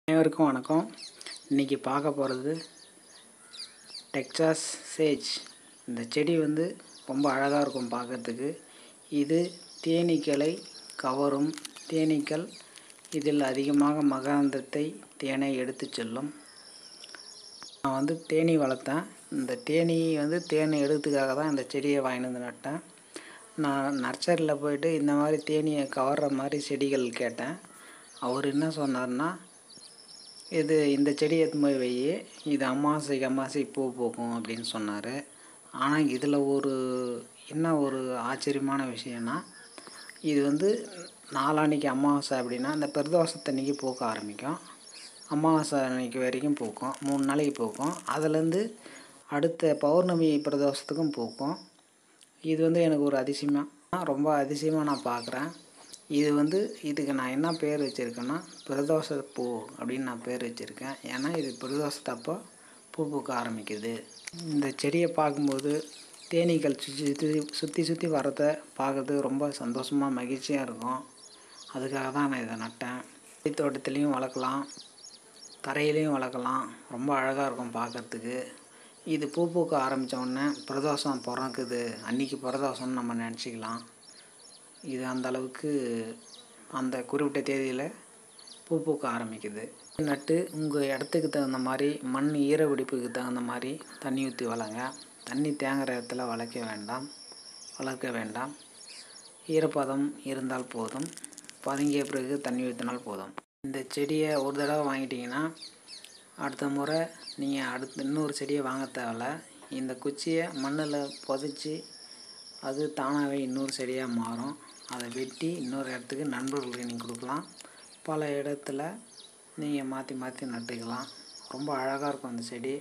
அனைவருக்கும் வணக்கம் இன்றைக்கி பார்க்க போகிறது டெக்சாஸ் சேஜ் இந்த செடி வந்து ரொம்ப அழகாக இருக்கும் பார்க்கறதுக்கு இது தேனீக்களை கவரும் தேனீக்கள் இதில் அதிகமாக மகரந்தத்தை தேனை எடுத்துச் செல்லும் நான் வந்து தேனீ வளர்த்தேன் இந்த தேனீ வந்து தேனை எடுக்கிறதுக்காக தான் இந்த செடியை வாங்கிட்டு வந்து நட்டேன் நான் நர்சரியில் போயிட்டு இந்த மாதிரி தேனியை கவர்ற மாதிரி செடிகள் கேட்டேன் அவர் என்ன சொன்னார்னா இது இந்த செடி எடுத்து போய் வை இது அமாவாசைக்கு அமாவாசைக்கு பூ பூக்கும் அப்படின்னு சொன்னார் ஆனால் இதில் ஒரு என்ன ஒரு ஆச்சரியமான விஷயம்னா இது வந்து நாளான்னைக்கு அமாவாசை அப்படின்னா இந்த பிரதோஷத்தன்னைக்கு பூக்க ஆரம்பிக்கும் அமாவாசை அன்னைக்கு வரைக்கும் பூக்கும் மூணு நாளைக்கு பூக்கும் அதுலேருந்து அடுத்த பௌர்ணமி பிரதோஷத்துக்கும் பூக்கும் இது வந்து எனக்கு ஒரு அதிசயமாக ரொம்ப அதிசயமாக நான் பார்க்குறேன் இது வந்து இதுக்கு நான் என்ன பேர் வச்சுருக்கேன்னா பிரதோஷ பூ அப்படின்னு நான் பேர் வச்சுருக்கேன் ஏன்னா இது பிரதோஷத்தப்போ பூ பூக்க ஆரம்பிக்குது இந்த செடியை பார்க்கும்போது தேனீக்கள் சுற்றி சுற்றி சுற்றி சுற்றி வரதை பார்க்கறது ரொம்ப சந்தோஷமாக மகிழ்ச்சியாக இருக்கும் அதுக்காக தான் நான் இதை நட்டேன் செடி தோட்டத்துலேயும் வளர்க்கலாம் தரையிலையும் வளர்க்கலாம் ரொம்ப அழகாக இருக்கும் பார்க்கறதுக்கு இது பூ பூக்க ஆரம்பித்த உடனே பிரதோஷம் பிறக்குது அன்றைக்கி பிரதோஷம்னு நம்ம நினச்சிக்கலாம் இது அந்த அளவுக்கு அந்த குறிப்பிட்ட தேதியில் பூ பூக்க ஆரம்பிக்குது நட்டு உங்கள் இடத்துக்கு தகுந்த மாதிரி மண் ஈர வெடிப்புக்கு தகுந்த மாதிரி தண்ணி ஊற்றி வளங்க தண்ணி தேங்குற இடத்துல வளர்க்க வேண்டாம் வளர்க்க வேண்டாம் ஈரப்பதம் இருந்தால் போதும் பதுங்கிய பிறகு தண்ணி ஊற்றினால் போதும் இந்த செடியை ஒரு தடவை வாங்கிட்டீங்கன்னா அடுத்த முறை நீங்கள் அடுத்த இன்னொரு செடியை வாங்க தேவையில்ல இந்த குச்சியை மண்ணில் புதைச்சி அது தானாகவே இன்னொரு செடியாக மாறும் அதை வெட்டி இன்னொரு இடத்துக்கு நண்பர்களுக்கு நீங்கள் கொடுக்கலாம் பல இடத்துல நீங்கள் மாற்றி மாற்றி நட்டுக்கலாம் ரொம்ப அழகாக இருக்கும் அந்த செடி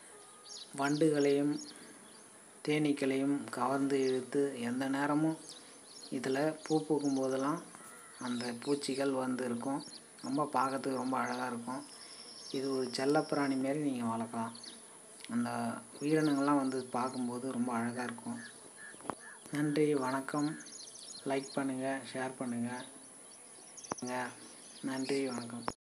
வண்டுகளையும் தேனீக்களையும் கவர்ந்து இழுத்து எந்த நேரமும் இதில் பூ பூக்கும் போதெல்லாம் அந்த பூச்சிகள் வந்து இருக்கும் ரொம்ப பார்க்கறதுக்கு ரொம்ப அழகாக இருக்கும் இது ஒரு செல்லப்பிராணி மாரி நீங்கள் வளர்க்கலாம் அந்த உயிரினங்கள்லாம் வந்து பார்க்கும்போது ரொம்ப அழகாக இருக்கும் நன்றி வணக்கம் லைக் பண்ணுங்கள் ஷேர் பண்ணுங்கள் நன்றி வணக்கம்